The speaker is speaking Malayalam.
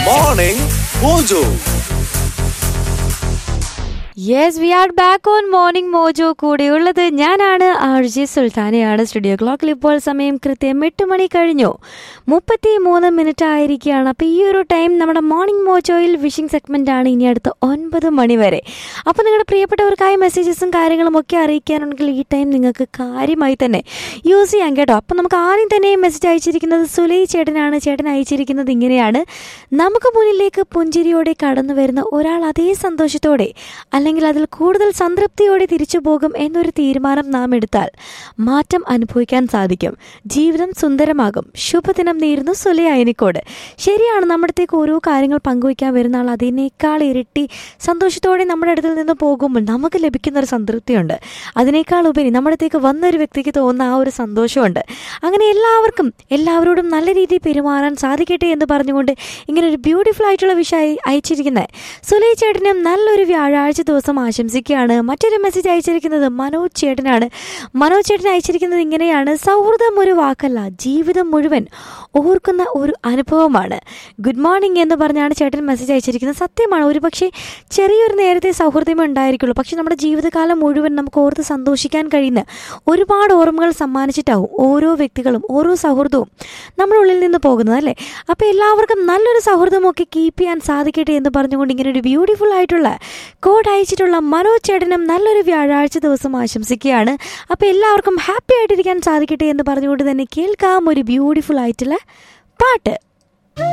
morning mojo yes we are back on morning mojo കൂടെയുള്ളത് ഞാനാണ് ആർ ജെ സുൽത്താനയാണ് സ്റ്റുഡിയോ ക്ലോക്കിൽ ഇപ്പോൾ സമയം കൃത്യം എട്ട് മണി കഴിഞ്ഞു മുപ്പത്തി മൂന്ന് മിനിറ്റ് ആയിരിക്കുകയാണ് അപ്പോൾ ഈ ഒരു ടൈം നമ്മുടെ മോർണിംഗ് മോജോയിൽ വിഷിംഗ് സെഗ്മെൻ്റ് ആണ് ഇനി അടുത്ത ഒൻപത് മണി വരെ അപ്പോൾ നിങ്ങളുടെ പ്രിയപ്പെട്ടവർക്കായി മെസ്സേജസും കാര്യങ്ങളും ഒക്കെ അറിയിക്കാനുണ്ടെങ്കിൽ ഈ ടൈം നിങ്ങൾക്ക് കാര്യമായി തന്നെ യൂസ് ചെയ്യാം കേട്ടോ അപ്പോൾ നമുക്ക് ആദ്യം തന്നെ മെസ്സേജ് അയച്ചിരിക്കുന്നത് സുലൈ ചേട്ടനാണ് ചേട്ടൻ അയച്ചിരിക്കുന്നത് ഇങ്ങനെയാണ് നമുക്ക് മുന്നിലേക്ക് പുഞ്ചിരിയോടെ കടന്നു വരുന്ന ഒരാൾ അതേ സന്തോഷത്തോടെ അല്ലെങ്കിൽ അതിൽ കൂടുതൽ സംതൃപ്തിയോടെ തിരിച്ചു പോകും എന്നൊരു തീരുമാനം നാം എടുത്താൽ മാറ്റം അനുഭവിക്കാൻ സാധിക്കും ജീവിതം സുന്ദരമാകും ശുഭദിനം നേരുന്നു സുലൈ അയനിക്കോട് ശരിയാണ് നമ്മുടെ അടുത്തേക്ക് ഓരോ കാര്യങ്ങൾ പങ്കുവയ്ക്കാൻ വരുന്ന ആൾ അതിനേക്കാൾ ഇരട്ടി സന്തോഷത്തോടെ നമ്മുടെ അടുത്തിൽ നിന്ന് പോകുമ്പോൾ നമുക്ക് ലഭിക്കുന്ന ഒരു സംതൃപ്തിയുണ്ട് അതിനേക്കാൾ ഉപരി നമ്മുടെ അടുത്തേക്ക് വന്ന ഒരു വ്യക്തിക്ക് തോന്നുന്ന ആ ഒരു സന്തോഷമുണ്ട് അങ്ങനെ എല്ലാവർക്കും എല്ലാവരോടും നല്ല രീതിയിൽ പെരുമാറാൻ സാധിക്കട്ടെ എന്ന് പറഞ്ഞുകൊണ്ട് ഇങ്ങനെ ഒരു ബ്യൂട്ടിഫുൾ ആയിട്ടുള്ള വിഷയം അയച്ചിരിക്കുന്നത് സുലൈ ചേട്ടനും നല്ലൊരു വ്യാഴാഴ്ച ദിവസം ആശംസിക്കുകയാണ് മറ്റൊരു മെസ്സേജ് അയച്ചിരിക്കുന്നത് മനോജ് ചേട്ടനാണ് മനോജ് ചേട്ടൻ അയച്ചിരിക്കുന്നത് ഇങ്ങനെയാണ് സൗഹൃദം ഒരു വാക്കല്ല ജീവിതം മുഴുവൻ ഓർക്കുന്ന ഒരു അനുഭവമാണ് ഗുഡ് മോർണിംഗ് എന്ന് പറഞ്ഞാണ് ചേട്ടൻ മെസ്സേജ് അയച്ചിരിക്കുന്നത് സത്യമാണ് ഒരു പക്ഷേ ചെറിയൊരു നേരത്തെ സൗഹൃദമേ ഉണ്ടായിരിക്കുള്ളൂ പക്ഷെ നമ്മുടെ ജീവിതകാലം മുഴുവൻ നമുക്ക് ഓർത്ത് സന്തോഷിക്കാൻ കഴിയുന്ന ഒരുപാട് ഓർമ്മകൾ സമ്മാനിച്ചിട്ടാവും ഓരോ വ്യക്തികളും ഓരോ സൗഹൃദവും നമ്മുടെ ഉള്ളിൽ നിന്ന് പോകുന്നത് അല്ലേ അപ്പോൾ എല്ലാവർക്കും നല്ലൊരു സൗഹൃദമൊക്കെ കീപ്പ് ചെയ്യാൻ സാധിക്കട്ടെ എന്ന് പറഞ്ഞുകൊണ്ട് ഇങ്ങനെ ഒരു ബ്യൂട്ടിഫുൾ ആയിട്ടുള്ള കോഡ് അയച്ചിട്ടുള്ള മനോജ് ചേട്ടനും നല്ലൊരു വ്യാഴാഴ്ച ദിവസം ആശംസിക്കുകയാണ് അപ്പോൾ എല്ലാവർക്കും ഹാപ്പി ആയിട്ടിരിക്കാൻ സാധിക്കട്ടെ എന്ന് പറഞ്ഞുകൊണ്ട് തന്നെ കേൾക്കാം ഒരു ബ്യൂട്ടിഫുൾ ആയിട്ടുള്ള പാട്ട്